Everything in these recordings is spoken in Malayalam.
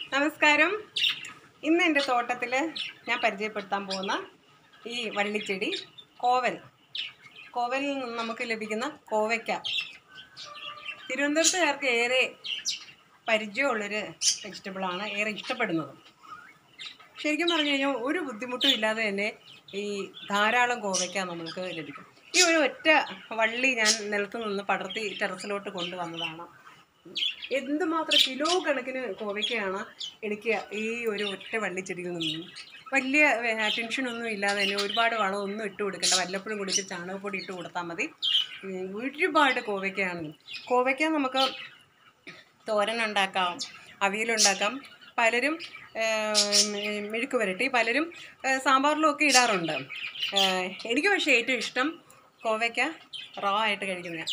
നമസ്കാരം ഇന്ന് എൻ്റെ തോട്ടത്തിൽ ഞാൻ പരിചയപ്പെടുത്താൻ പോകുന്ന ഈ വള്ളിച്ചെടി കോവൽ കോവലിൽ നിന്ന് നമുക്ക് ലഭിക്കുന്ന കോവയ്ക്ക തിരുവനന്തപുരത്തുകാർക്ക് ഏറെ പരിചയമുള്ളൊരു വെജിറ്റബിളാണ് ഏറെ ഇഷ്ടപ്പെടുന്നത് ശരിക്കും പറഞ്ഞു കഴിഞ്ഞാൽ ഒരു ബുദ്ധിമുട്ടും ഇല്ലാതെ തന്നെ ഈ ധാരാളം കോവയ്ക്ക നമുക്ക് ലഭിക്കും ഈ ഒരു ഒറ്റ വള്ളി ഞാൻ നിലത്ത് നിന്ന് പടർത്തി ടെറസിലോട്ട് കൊണ്ടുവന്നതാണ് എന്തുമാത്രം കിലോ കണക്കിന് കോവയ്ക്കയാണ് എനിക്ക് ഈ ഒരു ഒറ്റ വള്ളിച്ചെടിയിൽ നിന്നും വലിയ ടെൻഷനൊന്നും ഇല്ലാതെ തന്നെ ഒരുപാട് വളമൊന്നും ഇട്ട് കൊടുക്കേണ്ട വല്ലപ്പോഴും കുടിച്ച് ചാണകപ്പൊടി ഇട്ട് കൊടുത്താൽ മതി ഉം, ഒരുപാട് കോവയ്ക്കയാണ് കോവയ്ക്ക നമുക്ക് തോരനുണ്ടാക്കാം അവിയലുണ്ടാക്കാം പലരും ഏം, മെഴുക്ക് പുരട്ടി പലരും ഏ, സാമ്പാറിലും ഒക്കെ ഇടാറുണ്ട് ഏ, എനിക്ക് പക്ഷേ ഏറ്റവും ഇഷ്ടം കോവയ്ക്ക റോ ആയിട്ട് കഴിക്കുന്നതാണ്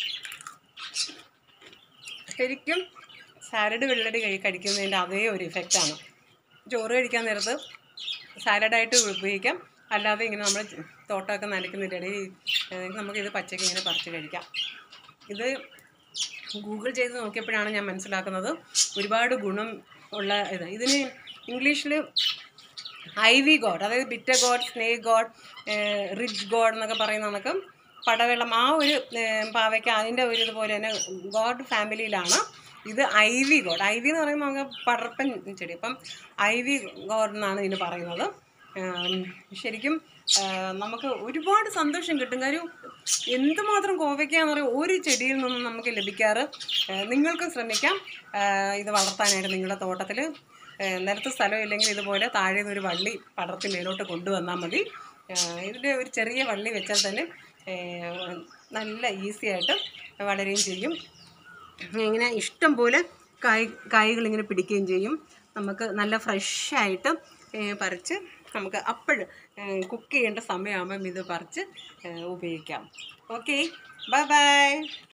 ശരിക്കും സാലഡ് വെള്ളടി കഴി കഴിക്കുന്നതിൻ്റെ അതേ ഒരു ഇഫക്റ്റാണ് ചോറ് കഴിക്കാൻ നേരത്ത് സാലഡായിട്ട് ഉപയോഗിക്കാം അല്ലാതെ ഇങ്ങനെ നമ്മൾ തോട്ടമൊക്കെ നനയ്ക്കുന്നതിൻ്റെ ഇടയിൽ ഏഹ്, നമുക്കിത് പച്ചയ്ക്ക് ഇങ്ങനെ പറിച്ച് കഴിക്കാം ഇത് ഗൂഗിൾ ചെയ്ത് നോക്കിയപ്പോഴാണ് ഞാൻ മനസ്സിലാക്കുന്നത് ഒരുപാട് ഗുണം ഉള്ള ഇത് ഇതിന് ഇംഗ്ലീഷിൽ ഐ വി ഗോഡ് അതായത് bitter gourd snake gourd ridge gourd എന്നൊക്കെ പറയുന്ന കണക്ക് പടവെള്ളം ആ ഒരു ഏഹ്, പാവയ്ക്ക് അതിൻ്റെ ഒരു ഇതുപോലെ തന്നെ ഗോഡ് ഫാമിലിയിലാണ് ഇത് ivy gourd ivy എന്ന് പറയുമ്പോൾ നമുക്ക് പടർപ്പൻ ചെടി അപ്പം ഐ വി ഗോഡ് എന്നാണ് ഇതിന് പറയുന്നത് ഏം, ശരിക്കും ആ, നമുക്ക് ഒരുപാട് സന്തോഷം കിട്ടും കാര്യം എന്തുമാത്രം കോവയ്ക്കാന്ന് പറയും ഒരു ചെടിയിൽ നിന്നും നമുക്ക് ലഭിക്കാറ് ഏ, നിങ്ങൾക്കും ശ്രമിക്കാം ആ, ഇത് വളർത്താനായിട്ട് നിങ്ങളുടെ തോട്ടത്തിൽ നിലത്ത് സ്ഥലം ഇല്ലെങ്കിൽ ഇതുപോലെ താഴെ നിന്ന് ഒരു വള്ളി പടർത്തി മേലോട്ട് കൊണ്ടുവന്നാൽ മതി ആ, ഇതിൻ്റെ ഒരു ചെറിയ വള്ളി വെച്ചാൽ തന്നെ ഏ, നല്ല ഈസി ആയിട്ട് വളരുകയും ചെയ്യും ഇങ്ങനെ ഇഷ്ടം പോലെ കായ് കായ്കൾ ഇങ്ങനെ പിടിക്കുകയും ചെയ്യും നമുക്ക് നല്ല ഫ്രഷായിട്ട് പറിച്ച് നമുക്ക് അപ്പോഴ് കുക്ക് ചെയ്യേണ്ട സമയമാകുമ്പം ഇത് പറിച്ച് ഏ, ഉപയോഗിക്കാം ഓക്കെ ബൈ ബൈ